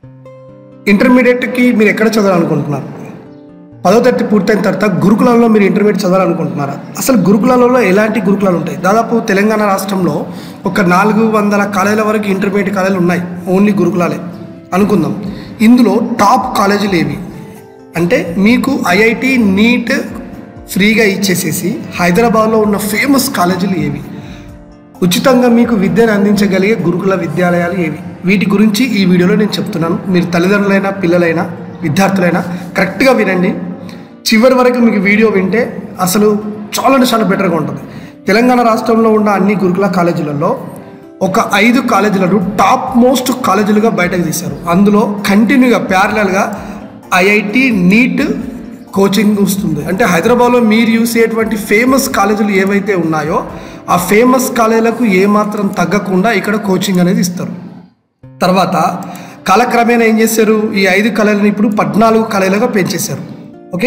ఇంటర్మీడియట్కి మీరు ఎక్కడ చదవాలనుకుంటున్నారు పదో తరగతి పూర్తయిన తర్వాత గురుకులాల్లో మీరు ఇంటర్మీడియట్ చదవాలనుకుంటున్నారా అసలు గురుకులాలలో ఎలాంటి గురుకులాలు ఉంటాయి దాదాపు తెలంగాణ రాష్ట్రంలో ఒక నాలుగు వందల కాలేజీల వరకు ఇంటర్మీడియట్ కాలేజీలు ఉన్నాయి ఓన్లీ గురుకులాలే అనుకుందాం ఇందులో టాప్ కాలేజీలు ఏవి అంటే మీకు ఐఐటి నీట్ ఫ్రీగా ఇచ్చేసేసి హైదరాబాద్లో ఉన్న ఫేమస్ కాలేజీలు ఏవి ఉచితంగా మీకు విద్యను అందించగలిగే గురుకుల విద్యాలయాలు ఏవి వీటి గురించి ఈ వీడియోలో నేను చెప్తున్నాను మీరు తల్లిదండ్రులైనా పిల్లలైనా విద్యార్థులైనా కరెక్ట్గా వినండి చివరి వరకు మీకు వీడియో వింటే అసలు చాలా అంటే చాలా బెటర్గా ఉంటుంది తెలంగాణ రాష్ట్రంలో ఉన్న అన్ని గురుకుల కాలేజీలలో ఒక ఐదు కాలేజీలను టాప్ మోస్ట్ కాలేజీలుగా బయటకు తీశారు అందులో కంటిన్యూగా ప్యారలల్గా ఐఐటి నీట్ కోచింగ్ వస్తుంది అంటే హైదరాబాద్లో మీరు యూస్ అయ్యేటువంటి ఫేమస్ కాలేజీలు ఏవైతే ఉన్నాయో ఆ ఫేమస్ కాలేజీలకు ఏమాత్రం తగ్గకుండా ఇక్కడ కోచింగ్ అనేది ఇస్తారు తర్వాత కాలక్రమేణా ఏం చేశారు ఈ ఐదు కళలను ఇప్పుడు పద్నాలుగు కళలుగా పెంచేశారు ఓకే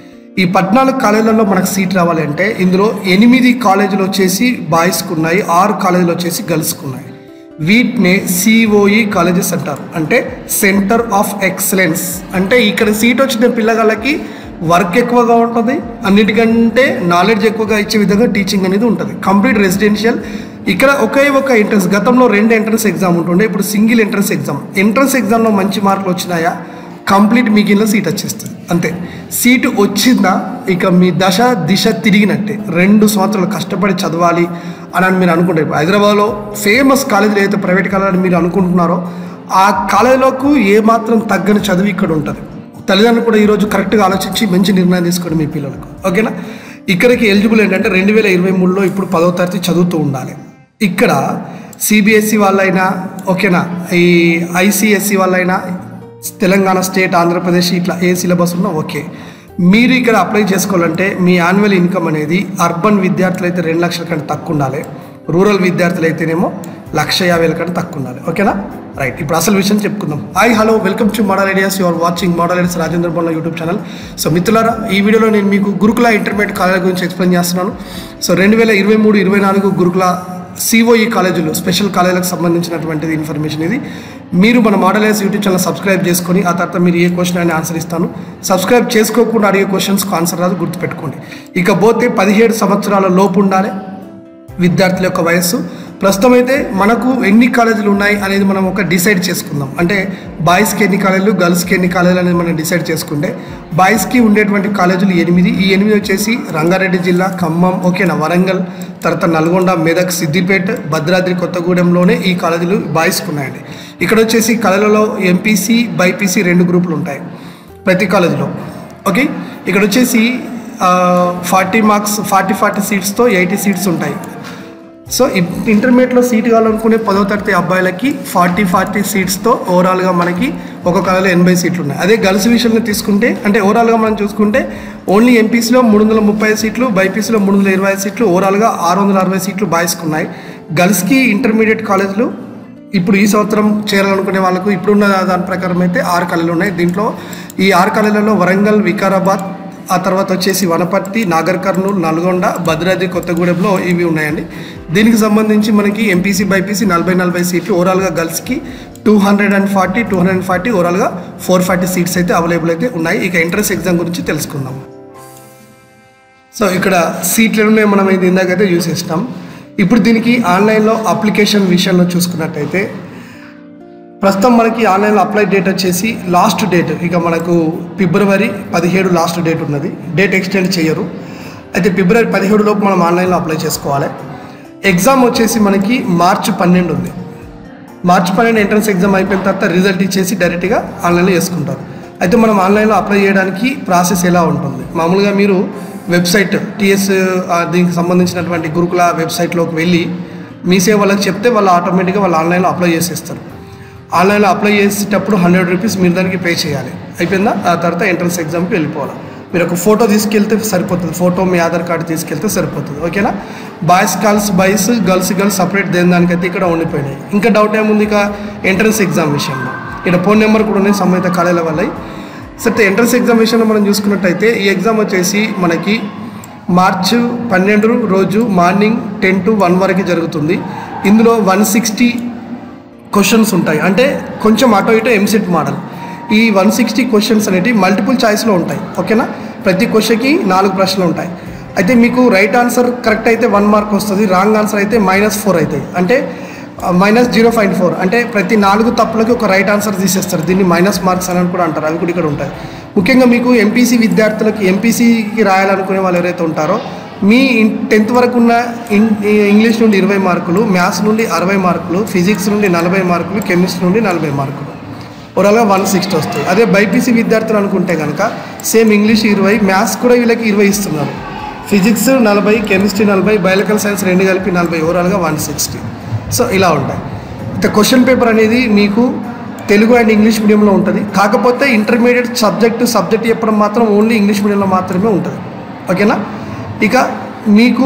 ఈ పద్నాలుగు కాలేజీలలో మనకు సీట్ రావాలి అంటే ఇందులో ఎనిమిది కాలేజీలు వచ్చేసి బాయ్స్కి ఉన్నాయి ఆరు కాలేజీలు వచ్చేసి గర్ల్స్కి ఉన్నాయి వీటినే సిఓఈ కాలేజెస్ అంటారు అంటే సెంటర్ ఆఫ్ ఎక్సలెన్స్ అంటే ఇక్కడ సీట్ వచ్చిన పిల్లగాళ్ళకి వర్క్ ఎక్కువగా ఉంటుంది అన్నిటికంటే నాలెడ్జ్ ఎక్కువగా ఇచ్చే విధంగా టీచింగ్ అనేది ఉంటుంది కంప్లీట్ రెసిడెన్షియల్ ఇక్కడ ఒకే ఒక ఎంట్రన్స్ గతంలో రెండు ఎంట్రన్స్ ఎగ్జామ్ ఉంటుండే ఇప్పుడు సింగిల్ ఎంట్రన్స్ ఎగ్జామ్ ఎంట్రన్స్ ఎగ్జామ్లో మంచి మార్కులు వచ్చినాయా కంప్లీట్ మీకు సీట్ వచ్చేస్తుంది అంతే సీటు వచ్చిందా ఇక మీ దశ దిశ తిరిగినట్టే రెండు సంవత్సరాలు కష్టపడి చదవాలి అని అని మీరు అనుకుంటారు ఇప్పుడు హైదరాబాద్లో ఫేమస్ కాలేజీలు ఏదైతే ప్రైవేట్ కాలేజీ మీరు అనుకుంటున్నారో ఆ కాలేజీలకు ఏమాత్రం తగ్గని చదువు ఇక్కడ ఉంటుంది తల్లిదండ్రులు కూడా ఈరోజు కరెక్ట్గా ఆలోచించి మంచి నిర్ణయం తీసుకోండి మీ పిల్లలకు ఓకేనా ఇక్కడికి ఎలిజిబుల్ ఏంటంటే రెండు వేల ఇరవై మూడులో ఇప్పుడు పదో తరగతి చదువుతూ ఉండాలి ఇక్కడ సిబిఎస్ఈ వాళ్ళైనా ఓకేనా ఈ ఐసిఎస్సి వాళ్ళైనా తెలంగాణ స్టేట్ ఆంధ్రప్రదేశ్ ఇట్లా ఏ సిలబస్ ఉన్నా ఓకే మీరు ఇక్కడ అప్లై చేసుకోవాలంటే మీ యాన్యువల్ ఇన్కమ్ అనేది అర్బన్ విద్యార్థులు అయితే రెండు లక్షల కంటే తక్కువ ఉండాలి రూరల్ విద్యార్థులు అయితేనేమో లక్ష యాభై వేల కంటే తక్కువ ఉండాలి ఓకేనా రైట్ ఇప్పుడు అసలు విషయం చెప్పుకుందాం hi hello welcome to model ideas you're watching model ideas Rajendra Bolla YouTube channel so మిత్రులారా ఈ వీడియోలో నేను మీకు గురుకుల ఇంటర్మీడియట్ కాలేజ్ గురించి ఎక్స్ప్లెయిన్ చేస్తున్నాను సో రెండు వేల ఇరవై మూడు ఇరవై నాలుగు గురుకుల సిఓఈ కాలేజీలు స్పెషల్ కాలేజీలకు సంబంధించినటువంటిది ఇన్ఫర్మేషన్ ఇది మీరు మన model ideas YouTube channel subscribe చేసుకొని ఆ తర్వాత మీరు ఏ క్వశ్చన్ అయినా ఆన్సర్ ఇస్తాను సబ్స్క్రైబ్ చేసుకోకుండా అడిగే క్వశ్చన్స్కి ఆన్సర్ రాదు గుర్తుపెట్టుకోండి ఇక పోతే పదిహేడు సంవత్సరాల లోపు ఉండాలి విద్యార్థుల యొక్క వయస్సు ప్రస్తుతం అయితే మనకు ఎన్ని కాలేజీలు ఉన్నాయి అనేది మనం ఒక డిసైడ్ చేసుకుందాం అంటే బాయ్స్కి ఎన్ని కాలేజీలు గర్ల్స్కి ఎన్ని కాలేజీలు అనేది మనం డిసైడ్ చేసుకుంటే బాయ్స్కి ఉండేటువంటి కాలేజీలు ఎనిమిది ఈ ఎనిమిది వచ్చేసి రంగారెడ్డి జిల్లా ఖమ్మం ఓకేనా వరంగల్ తర్వాత నల్గొండ మెదక్ సిద్దిపేట భద్రాద్రి కొత్తగూడెంలోనే ఈ కాలేజీలు బాయ్స్కి ఉన్నాయండి ఇక్కడ వచ్చేసి కళలలో ఎంపీసీ బైపీసీ రెండు గ్రూపులు ఉంటాయి ప్రతి కాలేజీలో ఓకే ఇక్కడ వచ్చేసి ఫార్టీ మార్క్స్ ఫార్టీ ఫార్టీ సీట్స్తో ఎయిటీ సీట్స్ ఉంటాయి సో ఇంటర్మీడియట్లో సీట్ కావాలనుకునే పదో తరగతి అబ్బాయిలకి ఫార్టీ ఫార్టీ సీట్స్తో ఓవరాల్గా మనకి ఒక కళలో ఎనభై సీట్లు ఉన్నాయి అదే గర్ల్స్ విషయంలో తీసుకుంటే అంటే ఓవరాల్గా మనం చూసుకుంటే ఓన్లీ ఎంపీసీలో మూడు వందల ముప్పై సీట్లు బైపీసీలో మూడు వందల ఇరవై సీట్లు ఓవరాల్గా ఆరు వందల అరవై సీట్లు బాయ్స్కి ఉన్నాయి గర్ల్స్కి ఇంటర్మీడియట్ కాలేజీలు ఇప్పుడు ఈ సంవత్సరం చేరాలనుకునే వాళ్ళకు ఇప్పుడున్న దాని ప్రకారం అయితే ఆరు కళలు ఉన్నాయి దీంట్లో ఈ ఆరు కళలలో వరంగల్ వికారాబాద్ ఆ తర్వాత వచ్చేసి వనపర్తి నాగర్ కర్నూలు నల్గొండ భద్రాద్రి కొత్తగూడెంలో ఇవి ఉన్నాయండి దీనికి సంబంధించి మనకి ఎంపీసీ బైపీసీ నలభై నలభై సీట్లు ఓవరాల్గా గర్ల్స్కి two hundred and forty two hundred and forty ఓవరాల్గా ఫోర్ ఫార్టీ సీట్స్ అయితే అవైలబుల్ అయితే ఉన్నాయి ఇక ఎంట్రన్స్ ఎగ్జామ్ గురించి తెలుసుకుందాం సో ఇక్కడ సీట్లు ఉన్నాయి మనం ఇది ఇందాకైతే యూస్ చేసినాం ఇప్పుడు దీనికి ఆన్లైన్లో అప్లికేషన్ విషయంలో చూసుకున్నట్టయితే ప్రస్తుతం మనకి ఆన్లైన్లో అప్లై డేట్ వచ్చేసి లాస్ట్ డేట్ ఇక మనకు ఫిబ్రవరి పదిహేడు లాస్ట్ డేట్ ఉన్నది డేట్ ఎక్స్టెండ్ చేయరు అయితే ఫిబ్రవరి పదిహేడు లోపు మనం ఆన్లైన్లో అప్లై చేసుకోవాలి ఎగ్జామ్ వచ్చేసి మనకి మార్చి పన్నెండు ఉంది మార్చి పన్నెండు ఎంట్రన్స్ ఎగ్జామ్ అయిపోయిన తర్వాత రిజల్ట్ ఇచ్చేసి డైరెక్ట్గా ఆన్లైన్లో చేసుకుంటారు అయితే మనం ఆన్లైన్లో అప్లై చేయడానికి ప్రాసెస్ ఎలా ఉంటుంది మామూలుగా మీరు వెబ్సైట్ టీఎస్ దీనికి సంబంధించినటువంటి గురుకుల వెబ్సైట్లోకి వెళ్ళి మీ సేవ వాళ్ళకి చెప్తే వాళ్ళు ఆటోమేటిక్గా వాళ్ళు ఆన్లైన్లో అప్లై చేసేస్తారు ఆన్లైన్లో అప్లై చేసేటప్పుడు హండ్రెడ్ రూపీస్ మీరు దానికి పే చేయాలి అయిపోయిందా ఆ తర్వాత ఎంట్రన్స్ ఎగ్జామ్కి వెళ్ళిపోవాలి మీరు ఒక ఫోటో తీసుకెళ్తే సరిపోతుంది ఫోటో మీ ఆధార్ కార్డు తీసుకెళ్తే సరిపోతుంది ఓకేనా boys girls boys girls girls separate దేని దానికైతే ఇక్కడ ఉండిపోయినాయి ఇంకా డౌట్ ఏముంది ఇక ఎంట్రన్స్ ఎగ్జామ్ విషయంలో ఇక్కడ ఫోన్ నెంబర్ కూడా ఉన్నాయి సంబంధిత కాలేజీల వల్ల సరే ఎంట్రన్స్ ఎగ్జామ్ విషయంలో మనం చూసుకున్నట్టయితే ఈ ఎగ్జామ్ వచ్చేసి మనకి మార్చ్ పన్నెండు రోజు మార్నింగ్ టెన్ టు వన్ వరకు జరుగుతుంది ఇందులో వన్ సిక్స్టీ క్వశ్చన్స్ ఉంటాయి అంటే కొంచెం అటో ఇటో ఎంసెట్ మోడల్ ఈ వన్ సిక్స్టీ క్వశ్చన్స్ అనేవి మల్టిపుల్ చాయిస్లో ఉంటాయి ఓకేనా ప్రతి క్వశ్చన్కి నాలుగు ప్రశ్నలు ఉంటాయి అయితే మీకు రైట్ ఆన్సర్ కరెక్ట్ అయితే వన్ మార్క్ వస్తుంది రాంగ్ ఆన్సర్ అయితే మైనస్ ఫోర్ అవుతాయి అంటే మైనస్ జీరో పాయింట్ ఫోర్ అంటే ప్రతి నాలుగు తప్పులకి ఒక రైట్ ఆన్సర్ తీసేస్తారు దీన్ని మైనస్ మార్క్స్ అని కూడా అంటారు అవి కూడా ఇక్కడ ఉంటాయి ముఖ్యంగా మీకు ఎంపీసీ విద్యార్థులకి ఎంపీసీకి రాయాలనుకునే వాళ్ళు ఎవరైతే ఉంటారో మీ టెన్త్ వరకు ఉన్న ఇన్ ఇంగ్లీష్ నుండి ఇరవై మార్కులు మ్యాథ్స్ నుండి అరవై మార్కులు ఫిజిక్స్ నుండి నలభై మార్కులు కెమిస్ట్రీ నుండి నలభై మార్కులు ఓవరాల్గా వన్ సిక్స్టీ వస్తాయి అదే బైపీసీ విద్యార్థులు అనుకుంటే కనుక సేమ్ ఇంగ్లీష్ ఇరవై మ్యాథ్స్ కూడా వీళ్ళకి ఇరవై ఇస్తున్నారు ఫిజిక్స్ నలభై కెమిస్ట్రీ నలభై బయాలజికల్ సైన్స్ రెండు కలిపి నలభై ఓవరాల్గా వన్ సిక్స్టీ సో ఇలా ఉంటాయి అయితే క్వశ్చన్ పేపర్ అనేది మీకు తెలుగు అండ్ ఇంగ్లీష్ మీడియంలో ఉంటుంది కాకపోతే ఇంటర్మీడియట్ సబ్జెక్టు సబ్జెక్ట్ చెప్పడం మాత్రం ఓన్లీ ఇంగ్లీష్ మీడియంలో మాత్రమే ఉంటుంది ఓకేనా ఇక మీకు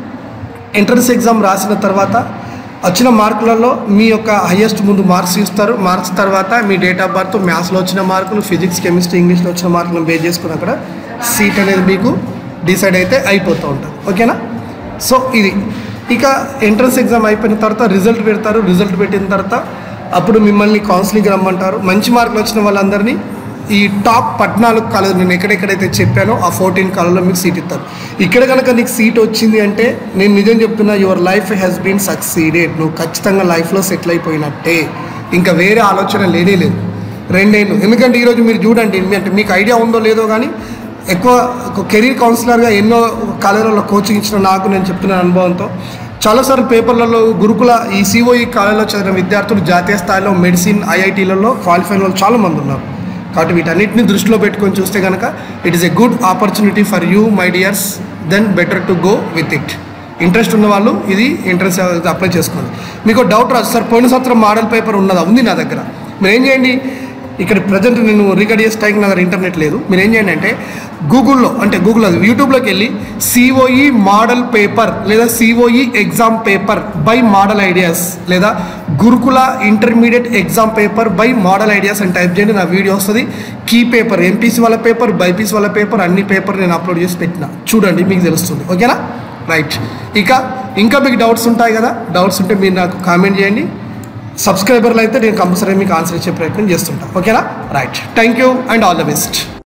ఎంట్రన్స్ ఎగ్జామ్ రాసిన తర్వాత వచ్చిన మార్కులలో మీ యొక్క హయ్యెస్ట్ ముందు మార్క్స్ ఇస్తారు మార్క్స్ తర్వాత మీ డేట్ ఆఫ్ బర్త్ మ్యాథ్స్లో వచ్చిన మార్కులు ఫిజిక్స్ కెమిస్ట్రీ ఇంగ్లీష్లో వచ్చిన మార్కులను బేస్ చేసుకుని అక్కడ సీట్ అనేది మీకు డిసైడ్ అయితే అయిపోతూ ఉంటుంది ఓకేనా సో ఇది ఇక ఎంట్రన్స్ ఎగ్జామ్ అయిపోయిన తర్వాత రిజల్ట్ పెడతారు రిజల్ట్ పెట్టిన తర్వాత అప్పుడు మిమ్మల్ని కౌన్సిలింగ్ రమ్మంటారు మంచి మార్కులు వచ్చిన వాళ్ళందరినీ ఈ టాప్ పద్నాలుగు కాలేజ్ నేను ఎక్కడెక్కడైతే చెప్పానో ఆ ఫోర్టీన్ కాలేజ్లో మీకు సీట్ ఇస్తారు ఇక్కడ కనుక నీకు సీట్ వచ్చింది అంటే నేను నిజం చెప్తున్నా your life has been succeeded నువ్వు ఖచ్చితంగా లైఫ్లో సెటిల్ అయిపోయినట్టే ఇంకా వేరే ఆలోచన లేనే లేదు రెండేళ్ళు ఎందుకంటే ఈరోజు మీరు చూడండి మీ- అంటే మీకు ఐడియా ఉందో లేదో కానీ ఎక్కువ ఒక కెరీర్ కౌన్సిలర్గా ఎన్నో కాలేజీలలో కోచింగ్ ఇచ్చిన నాకు నేను చెప్తున్న అనుభవంతో చాలాసార్లు పేపర్లలో గురుకుల ఈ సిఓఈ కాలేజీలో చదివిన విద్యార్థులు జాతీయ స్థాయిలో మెడిసిన్ ఐఐటీలలో క్వాలిఫై అయిన వాళ్ళు చాలా మంది ఉన్నారు కాబట్టి వీటన్నిటిని దృష్టిలో పెట్టుకొని చూస్తే కనుక it is a good opportunity for you my dears then better to go with it interest ఉన్న వాళ్ళు ఇది ఇంట్రెస్ట్ అప్లై చేసుకోండి మీకు డౌట్ రాదు సార్ పోయిన సంవత్సరం మోడల్ పేపర్ ఉన్నదా ఉంది నా దగ్గర మీరు ఏం చేయండి ఇక్కడ ప్రజెంట్ నేను రికార్డ్ చేసే టైంకి నా దగ్గర ఇంటర్నెట్ లేదు మీరు ఏం చేయండి అంటే గూగుల్లో అంటే గూగుల్లో యూట్యూబ్లోకి వెళ్ళి సిఓఈ మోడల్ పేపర్ లేదా COE exam paper by model ideas లేదా Gurukula intermediate exam paper by model ideas అని టైప్ చేయండి నా వీడియో వస్తుంది కీ పేపర్ ఎంపీసీ వాళ్ళ పేపర్ బైపీసీ వాళ్ళ పేపర్ అన్ని పేపర్ నేను అప్లోడ్ చేసి పెట్టిన చూడండి మీకు తెలుస్తుంది ఓకేనా రైట్ ఇక ఇంకా మీకు డౌట్స్ ఉంటాయి కదా డౌట్స్ ఉంటే మీరు నాకు కామెంట్ చేయండి సబ్స్క్రైబర్లు అయితే నేను కంపల్సరీ మీకు ఆన్సర్ ఇచ్చే ప్రయత్నం చేస్తుంటాను ఓకేనా right thank you and all the best